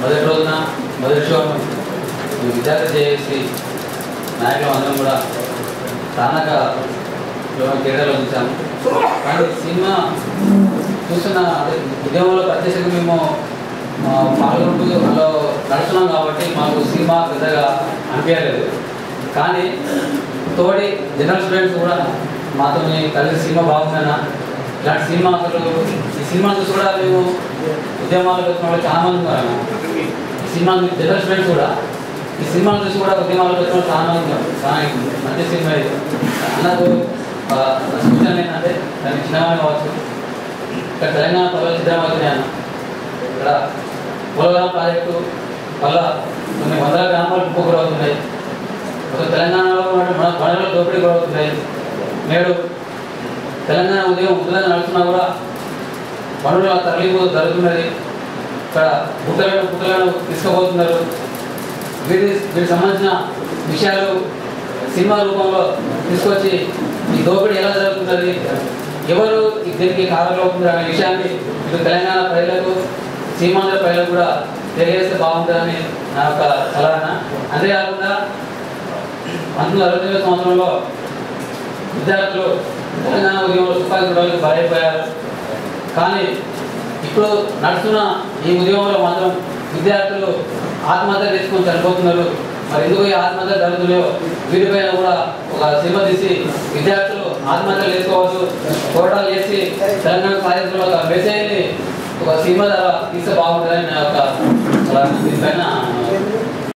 మొదటి రోజున మొదటి షోను ఈ విద్యార్థి చేసి నాయకులు అందరం కూడా స్థానిక క్రీడలో చూసాము కానీ సినిమా చూస్తున్న అదే ఉద్యమంలో ప్రత్యక్షంగా మేము ఆ, పాల్గొంటూ అందులో నడుస్తున్నాం కాబట్టి మాకు సినిమా పెద్దగా అనిపించలేదు కానీ తోటి జనరల్ స్టూడెంట్స్ కూడా మాతో కలిసి సినిమా బాగుందన్నా ఇలాంటి సినిమా అసలు ఈ సినిమా చూసి కూడా మేము ఉద్యమాలకు వచ్చిన వాళ్ళు చాలా మంది ఉన్నారు ఈ సినిమా జనరల్ స్టూడెంట్స్ కూడా ఈ సినిమాను చూసి కూడా ఉద్యమాలకు వచ్చిన వాళ్ళు చాలా మంది ఉన్నారు చాలా మంచి సినిమా ఇది అన్నకు ఆ, సూచన ఏంటంటే దాన్ని చిన్నగానే కావచ్చు ఇక్కడ తెలంగాణ పర్వాలు సిద్ధమవుతున్నాయి అన్న ఇక్కడ పోలవరం ప్రాజెక్టు వల్ల కొన్ని వందల గ్రామాలు ముప్పు గురవుతున్నాయి ఒక తెలంగాణలో ఉన్న మన వనరులు దోపిడీ గురవుతున్నాయి నేడు తెలంగాణ ఉదయం ఉదయం నడుస్తున్నా కూడా వనరుల తరలింపు జరుగుతున్నది ఇక్కడ బుట్టలను బుట్టలను తీసుకుపోతున్నారు వీటి వీటికి సంబంధించిన విషయాలు సినిమా రూపంలో తీసుకొచ్చి ఈ దోపిడీ ఎలా జరుగుతున్నది ఎవరు దీనికి కారణం అవుతుంది అనే విషయాన్ని ఇటు తెలంగాణ ప్రజలకు సీమాంధ్ర ప్రజలకు కూడా తెలియజేస్తే బాగుంటుందని నా యొక్క సలహా అంతేకాకుండా పంతొమ్మిది అరవై తొమ్మిది సంవత్సరంలో విద్యార్థులు తెలంగాణ ఉద్యమంలో తుపాకీ గుడాలకు బలైపోయారు కానీ ఇప్పుడు నడుస్తున్న ఈ ఉద్యమంలో మాత్రం విద్యార్థులు ఆత్మహత్య చేసుకొని చనిపోతున్నారు మరి ఎందుకు ఈ ఆత్మహత్య జరుగుతున్నాయో వీటిపైన కూడా ఒక సినిమా తీసి విద్యార్థులు ఆత్మహత్యలు చేసుకోవచ్చు పోరాటాలు చేసి తెలంగాణ సాధించిన ఒక మెసేజ్ని ఒక సినిమా ద్వారా తీస్తే బాగుంటుందని నా యొక్క సలహా. దీనిపైన